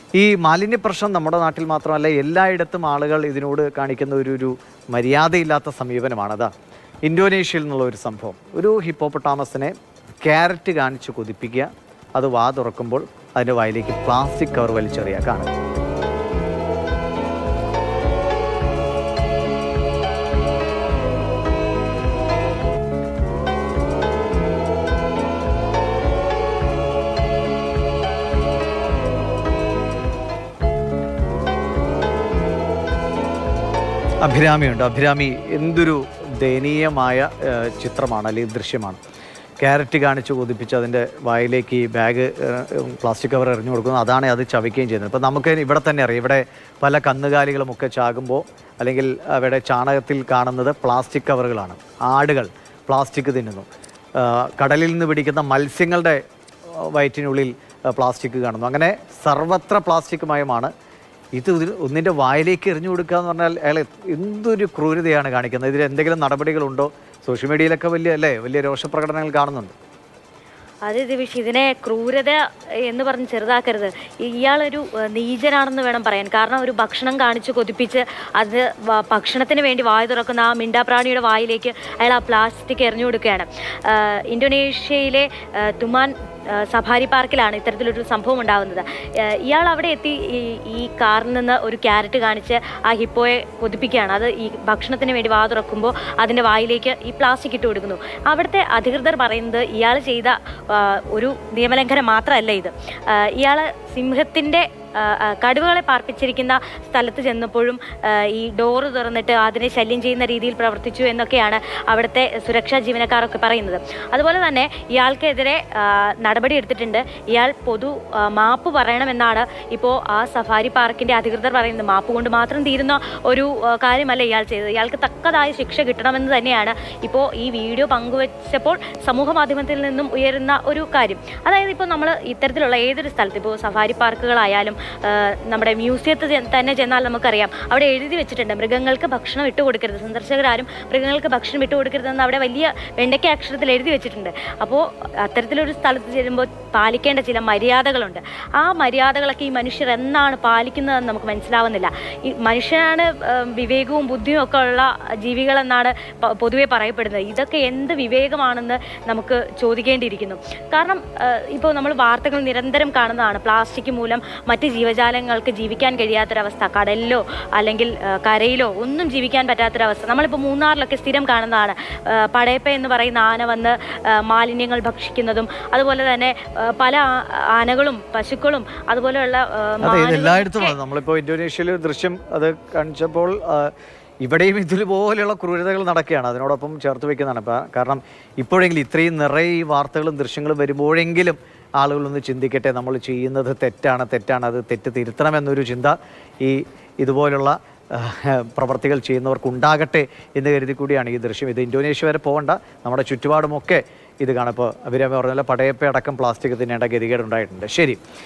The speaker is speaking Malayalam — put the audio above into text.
ഈ മാലിന്യ പ്രശ്നം നമ്മുടെ നാട്ടിൽ മാത്രമല്ല എല്ലായിടത്തും ആളുകൾ ഇതിനോട് കാണിക്കുന്ന ഒരു ഒരു മര്യാദയില്ലാത്ത സമീപനമാണതാ ഇന്തോനേഷ്യയിൽ നിന്നുള്ള ഒരു സംഭവം ഒരു ഹിപ്പോപ്പൊട്ടാമസിനെ ക്യാരറ്റ് കാണിച്ച് കൊതിപ്പിക്കുക അത് വാ തുറക്കുമ്പോൾ അതിൻ്റെ വായിലേക്ക് പ്ലാസ്റ്റിക് കവർ വലിച്ചെറിയുക കാണുക അഭിരാമിയുണ്ട് അഭിരാമി എന്തൊരു ദയനീയമായ ഏഹ്, ചിത്രമാണ് അല്ലെങ്കിൽ ദൃശ്യമാണ് ക്യാരറ്റ് കാണിച്ച് കൊതിപ്പിച്ച് അതിൻ്റെ വായിലേക്ക് ഈ ബാഗ് ഏഹ്, പ്ലാസ്റ്റിക് കവർ എറിഞ്ഞു കൊടുക്കുന്നു അതാണ് അത് ചവയ്ക്കുകയും ചെയ്യുന്നത് ഇപ്പം നമുക്ക് ഇവിടെ തന്നെ അറിയാം ഇവിടെ പല കന്നുകാലികളും ഒക്കെ ചാകുമ്പോൾ അല്ലെങ്കിൽ അവിടെ ചാണകത്തിൽ കാണുന്നത് പ്ലാസ്റ്റിക് കവറുകളാണ് ആടുകൾ പ്ലാസ്റ്റിക് തിന്നുന്നു ഏഹ്, കടലിൽ നിന്ന് പിടിക്കുന്ന മത്സ്യങ്ങളുടെ ഏഹ്, വയറ്റിനുള്ളിൽ ഏഹ്, പ്ലാസ്റ്റിക് കാണുന്നു അങ്ങനെ സർവത്ര പ്ലാസ്റ്റിക് മയമാണ് ഇത് ഇതിൽ ഒന്നിൻ്റെ വായിലേക്ക് എറിഞ്ഞു കൊടുക്കുക എന്ന് പറഞ്ഞാൽ അയാൾ എന്തൊരു ക്രൂരതയാണ് കാണിക്കുന്നത് ഇതിൽ എന്തെങ്കിലും നടപടികളുണ്ടോ സോഷ്യൽ മീഡിയയിലൊക്കെ വലിയ അല്ലേ വലിയ രോഷപ്രകടനങ്ങൾ കാണുന്നുണ്ട് അത് ദിവിഷ് ഇതിനെ ക്രൂരത എന്ന് പറഞ്ഞ് ചെറുതാക്കരുത് ഇയാളൊരു ഏഹ്, നീചനാണെന്ന് വേണം പറയാൻ കാരണം ഒരു ഭക്ഷണം കാണിച്ച് കൊതിപ്പിച്ച് അത് വ- ഭക്ഷണത്തിന് വേണ്ടി വായ തുറക്കുന്ന ആ മിണ്ടാപ്രാണിയുടെ വായിലേക്ക് അയാൾ ആ പ്ലാസ്റ്റിക് എറിഞ്ഞു കൊടുക്കുകയാണ് ഏഹ്, ഇന്തോനേഷ്യയിലെ ഏഹ്, തുമാൻ ഏഹ്, സഫാരി പാർക്കിലാണ് ഇത്തരത്തിലൊരു സംഭവം ഉണ്ടാകുന്നത് ഏഹ്, ഇയാൾ അവിടെ എത്തി ഈ ഈ കാറിൽ നിന്ന് ഒരു ക്യാരറ്റ് കാണിച്ച് ആ ഹിപ്പോയെ കൊതിപ്പിക്കുകയാണ് അത് ഈ ഭക്ഷണത്തിന് വേണ്ടി വാ തുറക്കുമ്പോൾ അതിൻ്റെ വായിലേക്ക് ഈ പ്ലാസ്റ്റിക് ഇട്ട് കൊടുക്കുന്നു അവിടുത്തെ അധികൃതർ പറയുന്നത് ഇയാൾ ചെയ്ത ആ, ഒരു നിയമലംഘനം മാത്രമല്ല ഇത് ഇയാൾ സിംഹത്തിൻ്റെ ആ, ആ, കടുവകളെ പാർപ്പിച്ചിരിക്കുന്ന സ്ഥലത്ത് ചെന്നപ്പോഴും ആ, ഈ ഡോറ് തുറന്നിട്ട് അതിനെ ശല്യം ചെയ്യുന്ന രീതിയിൽ പ്രവർത്തിച്ചു എന്നൊക്കെയാണ് അവിടുത്തെ സുരക്ഷാ ജീവനക്കാരൊക്കെ പറയുന്നത് അതുപോലെ തന്നെ ഇയാൾക്കെതിരെ ആ, നടപടി എടുത്തിട്ടുണ്ട് ഇയാൾ പൊതു ആ, മാപ്പ് പറയണമെന്നാണ് ഇപ്പോൾ ആ സഫാരി പാർക്കിൻ്റെ അധികൃതർ പറയുന്നത് മാപ്പ് കൊണ്ട് മാത്രം തീരുന്ന ഒരു ആ, കാര്യമല്ല ഇയാൾ ചെയ്തത് ഇയാൾക്ക് തക്കതായ ശിക്ഷ കിട്ടണമെന്ന് തന്നെയാണ് ഇപ്പോൾ ഈ വീഡിയോ പങ്കുവച്ചപ്പോൾ സമൂഹ മാധ്യമത്തിൽ നിന്നും ഉയരുന്ന ഒരു കാര്യം അതായത് ഇപ്പോൾ നമ്മൾ ഇത്തരത്തിലുള്ള ഏതൊരു സ്ഥലത്ത് ഇപ്പോൾ സഫാരി പാർക്കുകളായാലും ആ, നമ്മുടെ മ്യൂസിയത്തിൽ ചെ- തന്നെ ചെന്നാൽ നമുക്കറിയാം അവിടെ എഴുതി വെച്ചിട്ടുണ്ട് മൃഗങ്ങൾക്ക് ഭക്ഷണം ഇട്ട് കൊടുക്കരുത് സന്ദർശകരാരും മൃഗങ്ങൾക്ക് ഭക്ഷണം ഇട്ട് കൊടുക്കരുതെന്ന് അവിടെ വലിയ വെണ്ടയ്ക്ക അക്ഷരത്തിൽ എഴുതി വെച്ചിട്ടുണ്ട് അപ്പോൾ അത്തരത്തിലൊരു സ്ഥലത്ത് ചെല്ലുമ്പോൾ പാലിക്കേണ്ട ചില മര്യാദകളുണ്ട് ആ മര്യാദകളൊക്കെ ഈ മനുഷ്യർ എന്നാണ് പാലിക്കുന്നതെന്ന് നമുക്ക് മനസ്സിലാവുന്നില്ല ഈ മനുഷ്യനാണ് ആ, വിവേകവും ബുദ്ധിയും ഒക്കെ ഉള്ള ജീവികളെന്നാണ് പ- പൊതുവെ പറയപ്പെടുന്നത് ഇതൊക്കെ എന്ത് വിവേകമാണെന്ന് നമുക്ക് ചോദിക്കേണ്ടിയിരിക്കുന്നു കാരണം ഇപ്പോൾ നമ്മൾ വാർത്തകൾ നിരന്തരം കാണുന്നതാണ് പ്ലാസ്റ്റിക് മൂലം മറ്റ് ജീവജാലങ്ങൾക്ക് ജീവിക്കാൻ കഴിയാത്തൊരവസ്ഥ കടലിലോ അല്ലെങ്കിൽ ആ, കരയിലോ ഒന്നും ജീവിക്കാൻ പറ്റാത്തൊരവസ്ഥ നമ്മളിപ്പോൾ മൂന്നാറിലൊക്കെ സ്ഥിരം കാണുന്നതാണ് ആ, പടയപ്പ എന്ന് പറയുന്ന ആന വന്ന് ആ, മാലിന്യങ്ങൾ ഭക്ഷിക്കുന്നതും അതുപോലെ തന്നെ ആ, പല ആ- ആനകളും പശുക്കളും അതുപോലെയുള്ള ആ, അതെ ഇത് മാനുകളും എല്ലായിടത്തും ഒക്കെ ആണ് നമ്മളിപ്പോൾ ഇന്തോനേഷ്യയിലെ ഒരു ദൃശ്യം അത് കാണിച്ചപ്പോൾ ആ, ഇവിടെയും ഇതുപോലെയുള്ള ക്രൂരതകൾ നടക്കുകയാണ് അതിനോടൊപ്പം ചേർത്ത് വെക്കുന്നതാണ് ഇപ്പം കാരണം ഇപ്പോഴെങ്കിലും ഇത്രയും നിറയെ ഈ വാർത്തകളും ദൃശ്യങ്ങളും വരുമ്പോഴെങ്കിലും ആളുകളൊന്ന് ചിന്തിക്കട്ടെ നമ്മൾ ചെയ്യുന്നത് തെറ്റാണ് തെറ്റാണ് അത് തെറ്റ് തിരുത്തണമെന്നൊരു ചിന്ത ഈ ഇതുപോലുള്ള ആ, പ്രവർത്തികൾ ചെയ്യുന്നവർക്ക് ഉണ്ടാകട്ടെ എന്ന് കരുതി കൂടിയാണ് ഈ ദൃശ്യം ഇത് ഇന്തോനേഷ്യ വരെ പോകണ്ട നമ്മുടെ ചുറ്റുപാടുമൊക്കെ ഇത് കാണപ്പോൾ അഭിരാമി പറഞ്ഞ പോലെ പടയപ്പ അടക്കം പ്ലാസ്റ്റിക് തിന്നേണ്ട ഗതികേടുണ്ടായിട്ടുണ്ട് ശരി